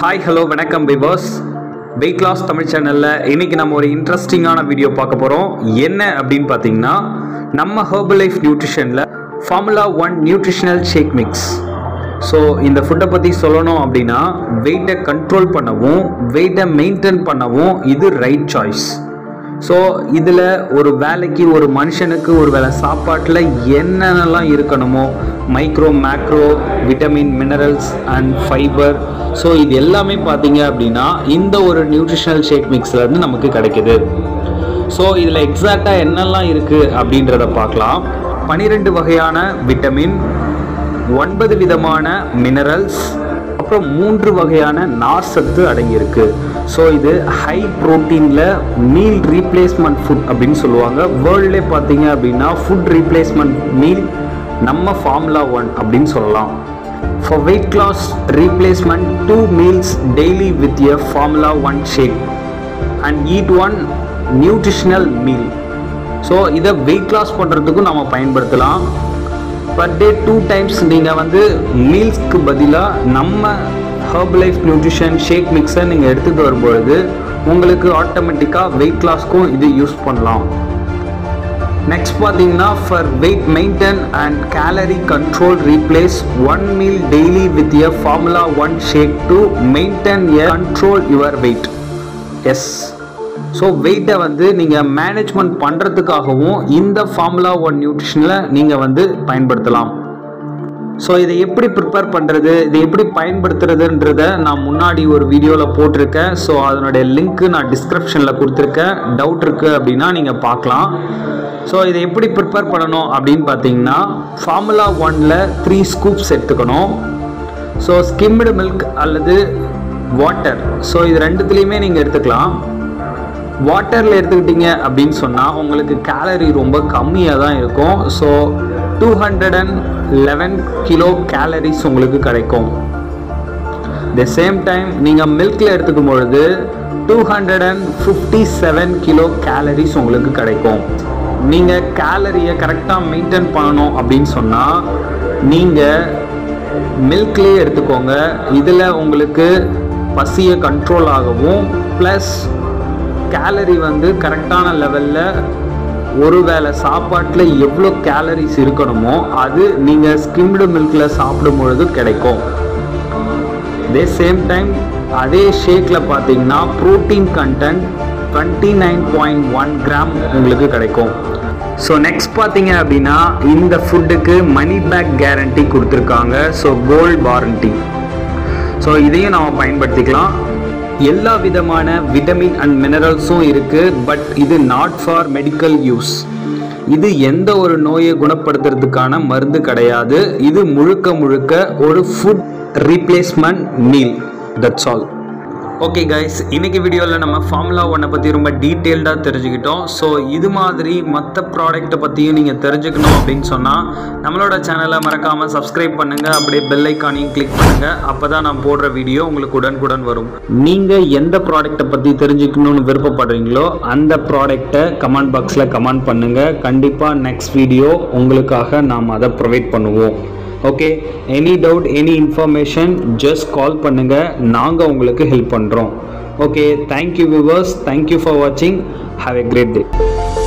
hi hello வணக்கம் viewers weight loss Tamil சேனலில் இன்னைக்கு நம்ம ஒரு இன்ட்ரெஸ்டிங்கான வீடியோ பார்க்க போகிறோம் என்ன அப்படின்னு பார்த்தீங்கன்னா நம்ம ஹர்பல் லைஃப் நியூட்ரிஷனில் formula one nutritional shake mix so இந்த ஃபுட்டை பற்றி சொல்லணும் அப்படின்னா வெயிட்டை கண்ட்ரோல் பண்ணவும் வெயிட்டை மெயின்டைன் பண்ணவும் இது ரைட் சாய்ஸ் ஸோ இதில் ஒரு வேலைக்கு ஒரு மனுஷனுக்கு ஒரு வேளை சாப்பாட்டில் என்னென்னலாம் இருக்கணுமோ micro macro vitamin minerals and fibre so இது எல்லாமே பார்த்தீங்க அப்படின்னா இந்த ஒரு நியூட்ரிஷனல் ஷேக் மிக்ஸ்லேருந்து நமக்கு கிடைக்குது ஸோ இதில் எக்ஸாக்டாக என்னெல்லாம் இருக்குது அப்படின்றத பார்க்கலாம் பனிரெண்டு வகையான விட்டமின் ஒன்பது விதமான மினரல்ஸ் அப்புறம் மூன்று வகையான நார்சத்து அடங்கியிருக்கு ஸோ இது ஹை ப்ரோட்டீனில் மீல் ரீப்ளேஸ்மெண்ட் ஃபுட் அப்படின்னு சொல்லுவாங்க வேர்ல்ட்லே பார்த்தீங்க அப்படின்னா ஃபுட் ரீப்ளேஸ்மெண்ட் மீல் நம்ம ஃபார்முலா ஒன் அப்படின்னு சொல்லலாம் for weight loss replacement two meals daily with a formula one shake and eat one nutritional meal so இதை வெயிட் லாஸ் பண்ணுறதுக்கும் நம்ம பயன்படுத்தலாம் பர் டே டூ டைம்ஸ் நீங்கள் வந்து மீல்ஸ்க்கு பதிலாக நம்ம ஹர்ப் லைஃப் நியூட்ரிஷன் ஷேக் மிக்ஸை நீங்கள் எடுத்துகிட்டு வரும்பொழுது உங்களுக்கு ஆட்டோமேட்டிக்காக வெயிட் லாஸ்க்கும் இது யூஸ் பண்ணலாம் நெக்ஸ்ட் பார்த்தீங்கன்னா for weight maintain and calorie control replace one meal daily with a formula one shake to maintain a control your weight எஸ் ஸோ வெயிட்டை வந்து நீங்கள் மேனேஜ்மெண்ட் பண்ணுறதுக்காகவும் இந்த ஃபார்முலா ஒன் நியூட்ரிஷனில் நீங்கள் வந்து பயன்படுத்தலாம் ஸோ இதை எப்படி ப்ரிப்பேர் பண்ணுறது இதை எப்படி பயன்படுத்துறதுன்றத நான் முன்னாடி ஒரு வீடியோவில் போட்டிருக்கேன் ஸோ அதனுடைய லிங்க்கு நான் டிஸ்கிரிப்ஷனில் கொடுத்துருக்கேன் டவுட் இருக்குது அப்படின்னா நீங்கள் பார்க்கலாம் ஸோ இதை எப்படி ப்ரிப்பேர் பண்ணணும் அப்படின்னு பார்த்தீங்கன்னா ஃபார்முலா ஒனில் த்ரீ ஸ்கூப்ஸ் எடுத்துக்கணும் ஸோ ஸ்கிம்டு மில்க் அல்லது வாட்டர் ஸோ இது ரெண்டுத்துலேயுமே நீங்கள் எடுத்துக்கலாம் வாட்டரில் எடுத்துக்கிட்டீங்க அப்படின்னு சொன்னால் உங்களுக்கு கேலரி ரொம்ப கம்மியாக தான் இருக்கும் so two hundred and eleven kilo calories உங்களுக்கு கிடைக்கும் த சேம் டைம் நீங்கள் மில்கில் எடுத்துக்கும் பொழுது two hundred and fifty seven kilo calories உங்களுக்கு கிடைக்கும் நீங்கள் கேலரியை கரெக்டாக மெயின்டைன் பண்ணணும் அப்படின்னு சொன்னால் நீங்கள் மில்க்லேயே எடுத்துக்கோங்க இதில் உங்களுக்கு பசியை கண்ட்ரோல் ஆகவும் ப்ளஸ் கேலரி வந்து கரெக்டான லெவலில் ஒருவேளை சாப்பாட்டில் எவ்வளோ கேலரிஸ் இருக்கணுமோ அது நீங்கள் ஸ்கிம்டு மில்கில் சாப்பிடும் பொழுது கிடைக்கும் அதே சேம் டைம் அதே ஷேக்கில் பார்த்தீங்கன்னா protein content twenty nine point one gram உங்களுக்கு கிடைக்கும் ஸோ நெக்ஸ்ட் பார்த்தீங்க அப்படின்னா இந்த ஃபுட்டுக்கு மணி பேக் கேரண்டி கொடுத்துருக்காங்க ஸோ கோல்ட் வாரண்டி ஸோ இதையும் நம்ம பயன்படுத்திக்கலாம் எல்லா விதமான விட்டமின் அண்ட் மினரல்ஸும் இருக்குது பட் இது நாட் ஃபார் மெடிக்கல் யூஸ் இது எந்த ஒரு நோயை குணப்படுத்துறதுக்கான மருந்து கிடையாது இது முழுக்க முழுக்க ஒரு food replacement meal that's all okay guys இன்னைக்கு வீடியோவில் நம்ம ஃபார்முலா ஒன்னை பற்றி ரொம்ப டீட்டெயில்டாக தெரிஞ்சுக்கிட்டோம் ஸோ இது மாதிரி மற்ற ப்ராடக்ட்டை பற்றியும் நீங்கள் தெரிஞ்சுக்கணும் அப்படின்னு சொன்னால் நம்மளோட சேனலை மறக்காமல் சப்ஸ்கிரைப் பண்ணுங்கள் அப்படியே பெல் ஐக்கானையும் கிளிக் பண்ணுங்கள் அப்போ தான் நான் போடுற வீடியோ உங்களுக்கு உடனுக்குடன் வரும் நீங்கள் எந்த ப்ராடக்ட்டை பற்றி தெரிஞ்சுக்கணும்னு விருப்பப்படுறீங்களோ அந்த ப்ராடக்ட்டை கமெண்ட் பாக்ஸில் கமெண்ட் பண்ணுங்கள் கண்டிப்பாக நெக்ஸ்ட் வீடியோ உங்களுக்காக நாம் அதை ப்ரொவைட் பண்ணுவோம் okay any doubt any information just call பண்ணுங்கள் நாங்கள் உங்களுக்கு ஹெல்ப் பண்ணுறோம் okay thank you viewers thank you for வாட்சிங் ஹாவ் எ கிரேட் டே